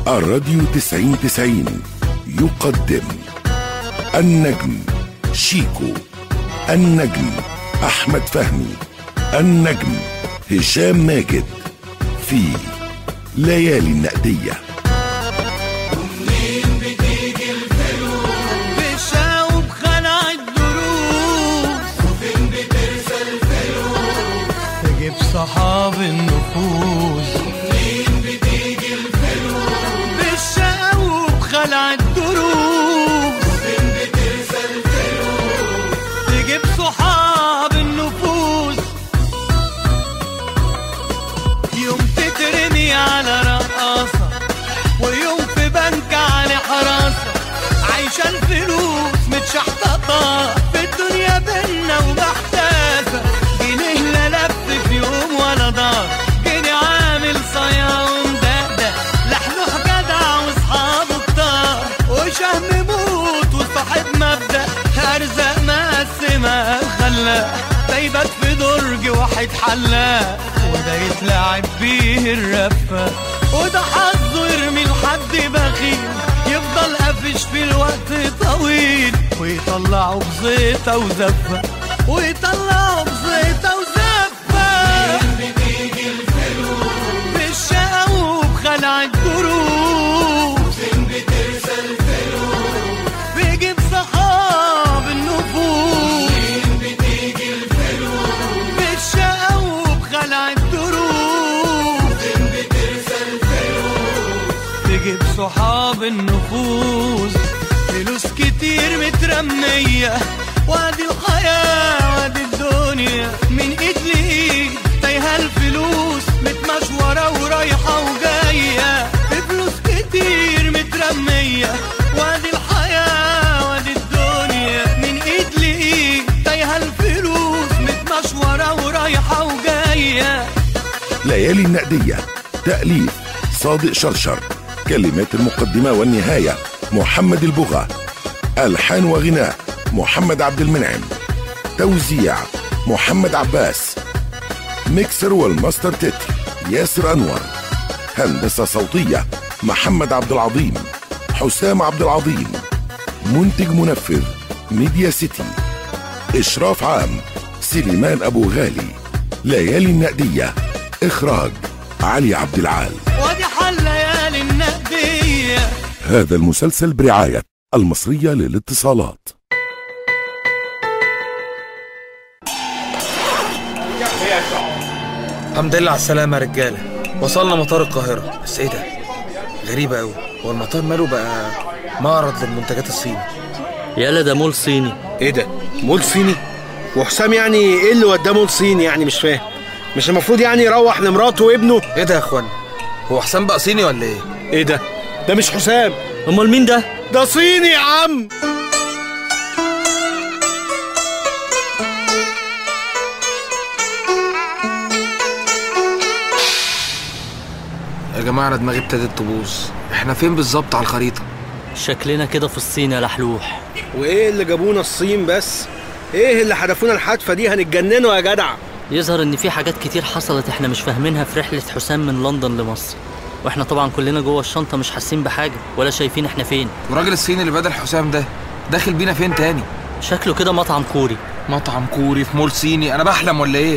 الراديو تسعين تسعين يقدم النجم شيكو النجم أحمد فهمي النجم هشام ماجد في ليالي النقديه بشاوب خلع الدروس وفين بترسى الفلوس تجيب صحاب النفوس ومنين بتيجي الفلوس بشاوب خلع الدروس وفين بترسى الفلوس تجيب صحاب النفوس يوم تترمي على رقاصة ويوم في بنك على حراسة عايشة الفلوس متشحططة في الدنيا بينا ومحتاسة جنيه لا لف في يوم ولا دار جنيه عامل صيا ومدقدق لحلوح جدع واصحابه كتار وشهم موت وصاحب مبدأ أرزاق مقسمة خلاق دايبك في درج واحد حلاق وده يتلعب بيه الرفة وده حظه يرمي لحد بخيل يفضل قافش في الوقت طويل ويطلعه بزيطة وزفة ويطلعه بزيطة وزفة بتيجي الفلوس بالشقا وبخلع الدروس فين بترسى الفلوس بيجيب صحاب النفوس فين بتيجي الفلوس بالشقا وبخلع الدروس فين بترسى الفلوس تجيب صحاب النفوس فلوس كتير مترمية وادي الحياة وادي الدنيا من ايد لايد تايهة الفلوس متمشورة ورايحة وجاية بفلوس كتير مترمية وادي الحياة وادي الدنيا من ايد لايد تايهة الفلوس متمشورة ورايحة وجاية ليالي النقدية تأليف صادق شرشر كلمات المقدمة والنهاية محمد البغا ألحان وغناء محمد عبد المنعم توزيع محمد عباس ميكسر والماستر تتر ياسر أنور هندسة صوتية محمد عبد العظيم حسام عبد العظيم منتج منفذ ميديا سيتي إشراف عام سليمان أبو غالي ليالي النقدية إخراج علي عبد العال وادي حل ليالي النقدية هذا المسلسل برعاية المصرية للاتصالات الحمد لله على السلامة يا رجالة وصلنا مطار القاهرة بس ايه ده؟ غريبة أوي هو المطار ماله بقى معرض للمنتجات الصيني يالا ده مول صيني ايه ده مول صيني وحسام يعني ايه اللي وداه مول صيني يعني مش فاهم مش المفروض يعني يروح لمراته وابنه ايه ده يا اخوان؟ هو حسام بقى صيني ولا ايه؟ ايه ده ده مش حسام امال مين ده ده صيني يا عم يا جماعة أنا دماغي ابتدت تبوظ احنا فين بالظبط على الخريطة؟ شكلنا كده في الصين يا لحلوح وايه اللي جابونا الصين بس ايه اللي حدفونا الحدفه دي هنتجننوا يا جدع يظهر ان في حاجات كتير حصلت احنا مش فاهمينها في رحلة حسام من لندن لمصر واحنا طبعا كلنا جوه الشنطة مش حاسين بحاجة ولا شايفين احنا فين والراجل الصيني اللي بدل حسام ده داخل بينا فين تاني؟ شكله كده مطعم كوري مطعم كوري في مول صيني أنا بحلم ولا ايه؟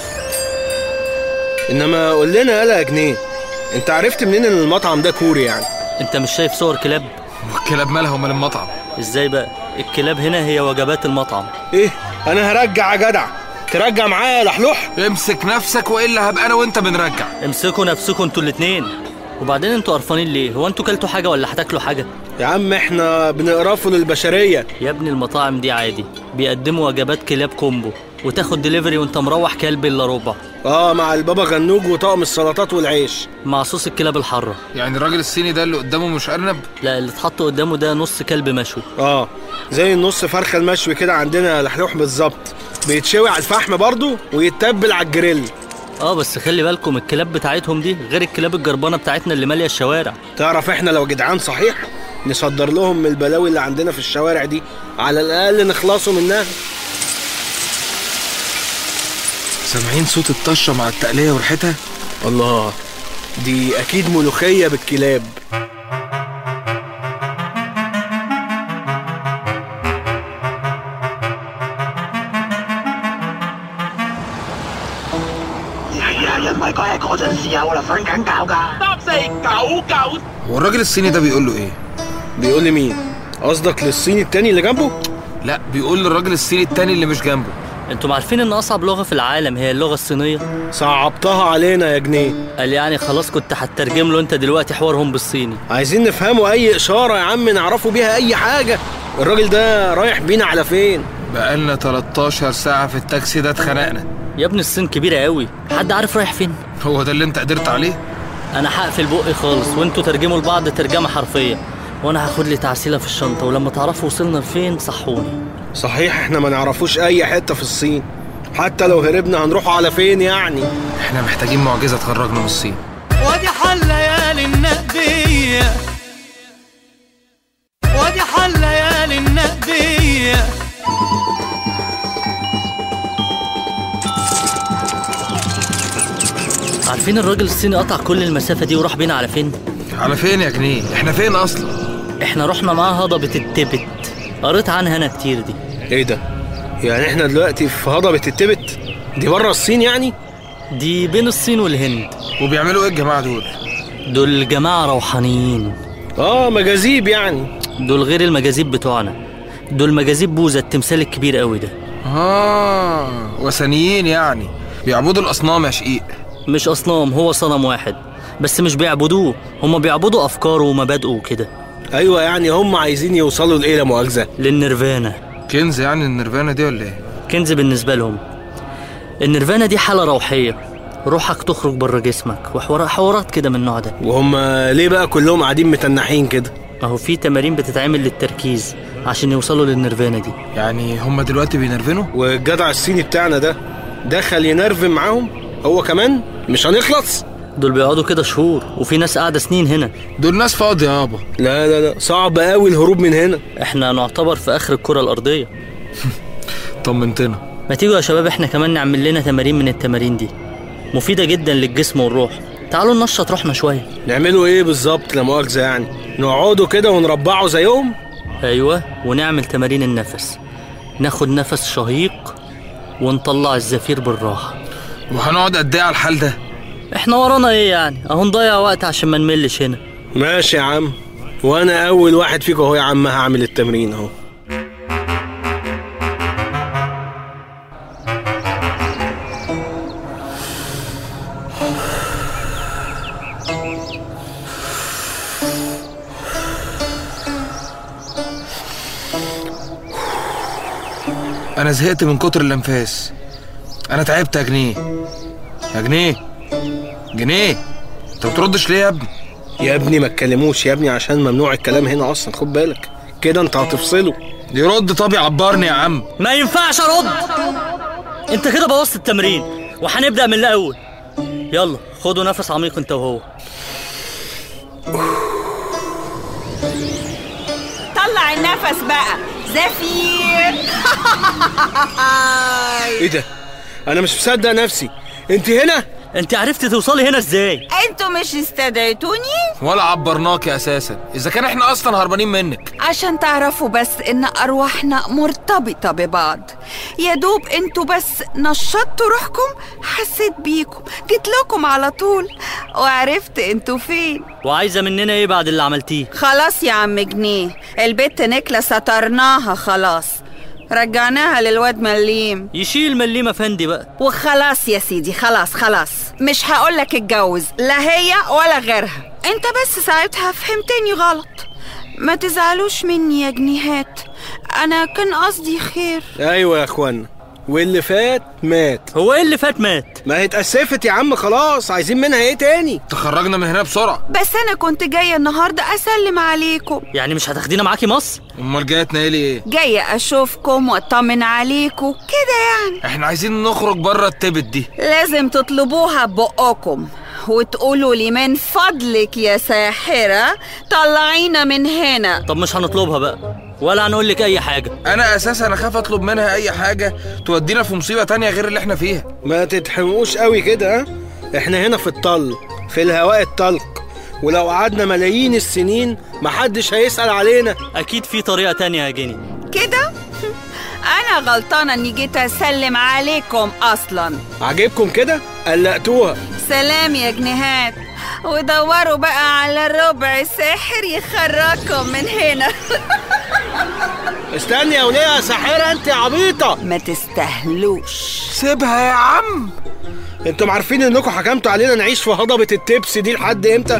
انما قول لنا يالا يا جنيه انت عرفت منين ان المطعم ده كوري يعني انت مش شايف صور كلاب والكلاب مالها ومال المطعم؟ ازاي بقى الكلاب هنا هي وجبات المطعم ايه انا هرجع يا جدع ترجع معايا يا لحلوح امسك نفسك والا هبقى انا وانت بنرجع امسكوا نفسكم انتوا الاتنين وبعدين انتوا قرفانين ليه هو انتوا كلتوا حاجة ولا هتاكلوا حاجة يا عم احنا بنقرفوا للبشريه يا ابني المطاعم دي عادي بيقدموا وجبات كلاب كومبو وتاخد دليفري وانت مروح كلب الا ربع اه مع البابا غنوج وطقم السلطات والعيش مع صوص الكلاب الحرة يعني الراجل الصيني ده اللي قدامه مش ارنب؟ لا اللي اتحط قدامه ده نص كلب مشوي اه زي النص فرخه المشوي كده عندنا يا لحلوح بالظبط بيتشوي على الفحم برضو ويتبل على الجريل اه بس خلي بالكم الكلاب بتاعتهم دي غير الكلاب الجربانة بتاعتنا اللي مالية الشوارع تعرف احنا لو جدعان صحيح نصدر لهم من البلاوي اللي عندنا في الشوارع دي على الاقل نخلصوا منها سامعين صوت الطشه مع التقليه وريحتها؟ الله دي اكيد ملوخيه بالكلاب 係嗰係嗰陣時候我哋瞓緊覺㗎。 搭四九九 هو الراجل الصيني ده بيقول له ايه بيقول لي مين قصدك للصيني التاني اللي جنبه لا بيقول للراجل الصيني التاني اللي مش جنبه انتم عارفين ان اصعب لغة في العالم هي اللغة الصينية صعبتها علينا يا جنيه قال يعني خلاص كنت هترجم له انت دلوقتي حوارهم بالصيني عايزين نفهموا اي اشاره يا عم نعرفوا بيها اي حاجه الراجل ده رايح بينا على فين بقالنا 13 ساعة في التاكسي ده اتخنقنا يا ابني الصين كبيرة قوي حد عارف رايح فين هو ده اللي انت قدرت عليه انا هقفل بقي خالص وانتوا ترجموا لبعض ترجمة حرفية وانا هاخد لي تعسيلة في الشنطة ولما تعرفوا وصلنا لفين صحوني صحيح احنا ما نعرفوش اي حته في الصين حتى لو هربنا هنروحوا على فين يعني احنا محتاجين معجزة تخرجنا من الصين وادي حل ليالي النقدية وادي حل ليالي النقدية عارفين الراجل الصيني قطع كل المسافة دي وراح بينا على فين على فين يا جنيه احنا فين اصلا احنا رحنا معاه هضبة التبت قريت عنها انا كتير دي ايه ده يعني احنا دلوقتي في هضبه التبت دي بره الصين يعني دي بين الصين والهند وبيعملوا ايه الجماعة دول دول جماعة روحانيين اه مجاذيب يعني دول غير المجاذيب بتوعنا دول مجاذيب بوذا التمثال الكبير قوي ده اه وثنيين يعني بيعبدوا الاصنام يا شقيق مش أصنام هو صنم واحد بس مش بيعبدوه هما بيعبدوا أفكاره ومبادئه وكده ايوه يعني هم عايزين يوصلوا لايه لا مؤاخذه للنيرفانا كنز يعني النيرفانا دي ولا ايه كنز بالنسبة لهم النيرفانا دي حالة روحية روحك تخرج بره جسمك وحوار حوارات كده من النوع ده وهم ليه بقى كلهم قاعدين متنحين كده اهو في تمارين بتتعمل للتركيز عشان يوصلوا للنيرفانا دي يعني هم دلوقتي بينرفنوا والجدع الصيني بتاعنا ده دخل ينرفم معاهم هو كمان مش هنخلص دول بيقعدوا كده شهور وفي ناس قاعدة سنين هنا دول ناس فاضية يابا لا لا لا صعب قوي الهروب من هنا احنا نعتبر في اخر الكرة الارضية طمنتنا ما تيجوا يا شباب احنا كمان نعمل لنا تمارين من التمارين دي مفيدة جدا للجسم والروح تعالوا ننشط روحنا شوية نعملوا ايه بالظبط لا مؤاخذه يعني نقعدوا كده ونربعوا زيهم ايوه ونعمل تمارين النفس ناخد نفس شهيق ونطلع الزفير بالراحة وهنقعد قد ايه على الحال ده احنا ورانا ايه يعني اهو نضيع وقت عشان ما نملش هنا ماشي يا عم وانا اول واحد فيكم اهو يا عم هعمل التمرين اهو انا زهقت من كتر الانفاس انا تعبت يا جنيه يا جنيه جنيه انت بتردش ليه يا ابني يا ابني ما تكلموش يا ابني عشان ممنوع الكلام هنا اصلا خد بالك كده انت هتفصله يرد طب يعبرني يا عم ما ينفعش ارد انت كده بوظت التمرين وهنبدأ من الاول يلا خدوا نفس عميق انت وهو طلع النفس بقى زفير ايه ده انا مش مصدق نفسي انت هنا انت عرفت توصلي هنا ازاي انتوا مش استدعيتوني ولا عبرناكي اساسا اذا كان احنا اصلا هربانين منك عشان تعرفوا بس ان ارواحنا مرتبطة ببعض يا دوب انتوا بس نشطتوا روحكم حسيت بيكم جيت لكم على طول وعرفت انتوا فين وعايزة مننا ايه بعد اللي عملتيه خلاص يا عم جنيه البت نكلة سترناها خلاص رجعناها للواد مليم يشيل مليم افندي بقى وخلاص يا سيدي خلاص خلاص مش هقولك اتجوز لا هي ولا غيرها انت بس ساعتها فهمتني غلط ما تزعلوش مني يا جنيهات انا كان قصدي خير ايوه يا اخوانا واللي فات مات هو ايه اللي فات مات ما هي اتأسفت يا عم خلاص عايزين منها ايه تاني تخرجنا من هنا بسرعه بس انا كنت جاية النهاردة اسلم عليكم يعني مش هتاخدينا معاكي مصر امال جايه تنيلي ايه جاية اشوفكم واطمن عليكم كده يعني احنا عايزين نخرج بره التبت دي لازم تطلبوها ببقكم وتقولوا لي من فضلك يا ساحرة طلعينا من هنا طب مش هنطلبها بقى ولا هنقول لك اي حاجة انا اساسا اخاف اطلب منها اي حاجه تودينا في مصيبه تانية غير اللي احنا فيها ما تتحمقوش قوي كده ها احنا هنا في الطل في الهواء الطلق ولو قعدنا ملايين السنين محدش هيسأل علينا اكيد في طريقة تانية يا جيني كده انا غلطانة اني جيت اسلم عليكم اصلا عجبكم كده قلقتوها سلام يا جنيهات ودوروا بقى على ربع ساحر يخرجكم من هنا استني يا وليه يا ساحرة انت يا عبيطة ما تستهلوش سيبها يا عم انتم عارفين انكم حكمتوا علينا نعيش في هضبة التبس دي لحد امتى؟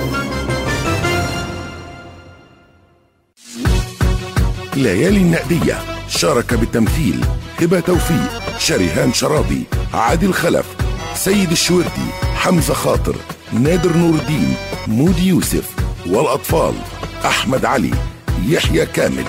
ليالي النقدية شارك بالتمثيل هبة توفيق شريهان شرابي عادل خلف سيد الشوردي حمزة خاطر نادر نور الدين مودي يوسف والأطفال أحمد علي يحيى كامل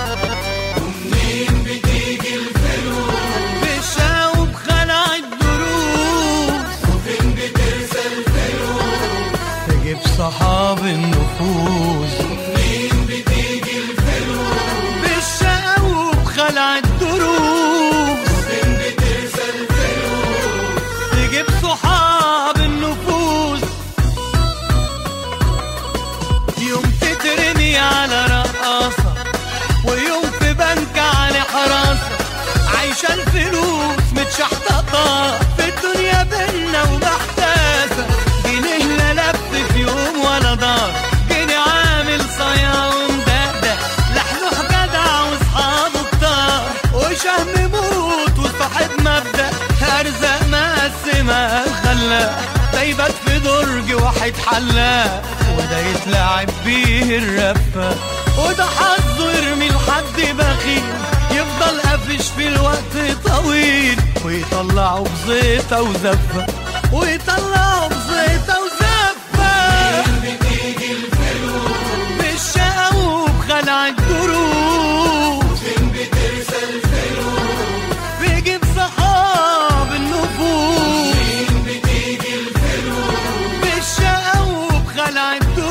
بشاوب خلع الدروس وفين بترسى الفلوس تجيب صحاب النفوس ومنين بتيجي الفلوس بالشاوب خلع الدروس وفين بترسى الفلوس تجيب صحاب النفوس يوم تترمي على رقاصة ويوم في بنك على حراسة عايشة الفلوس متشحططة في الدنيا بينا ومحتاسة جنيه لا لف في يوم ولا دار جنيه عامل صيا ومدقدق لحلوح جدع واصحابه كتار وشهم موت وصاحب مبدأ أرزاق مقسمة خلاق ده يبات في درج واحد حلاق وده يتلعب بيه الرفة وده حظه يرمي لحد بخيل يفضل قافش في الوقت طويل ويطلعه بزيطة وزفة ويطلعه بزيطة وزفة بتيجي الفلوس بالشقا وبخلع الدروس فين بترسى الفلوس بيجيب صحاب النفوس فين بتيجي الفلوس بالشقا وبخلع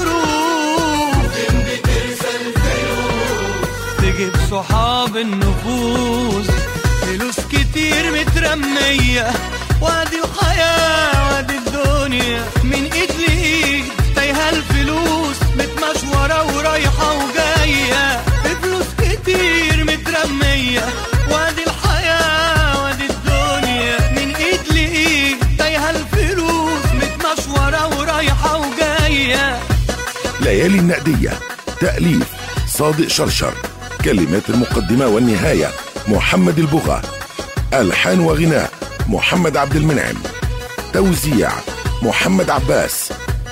الدروس فين بترسى الفلوس تجيب صحاب النفوس فلوس كتير مترمية وادي الحياة وادي الدنيا من ايد لايد تايهة الفلوس متمشورة ورايحة وجاية فلوس كتير مترمية وادي الحياة وادي الدنيا من ايد لايد تايهة الفلوس متمشورة ورايحة وجاية ليالي النقدية تأليف صادق شرشر كلمات المقدمة والنهاية محمد البغا ألحان وغناء محمد عبد المنعم توزيع محمد عباس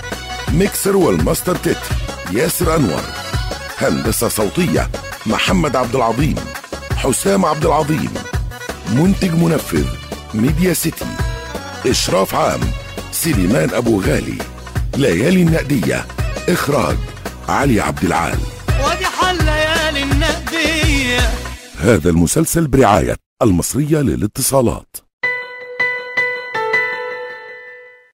ميكسر والماستر تتر ياسر أنور هندسة صوتية محمد عبد العظيم حسام عبد العظيم منتج منفذ ميديا سيتي إشراف عام سليمان أبو غالي ليالي النقدية إخراج علي عبد العال وادي حل ليالي النقدية هذا المسلسل برعاية المصرية للاتصالات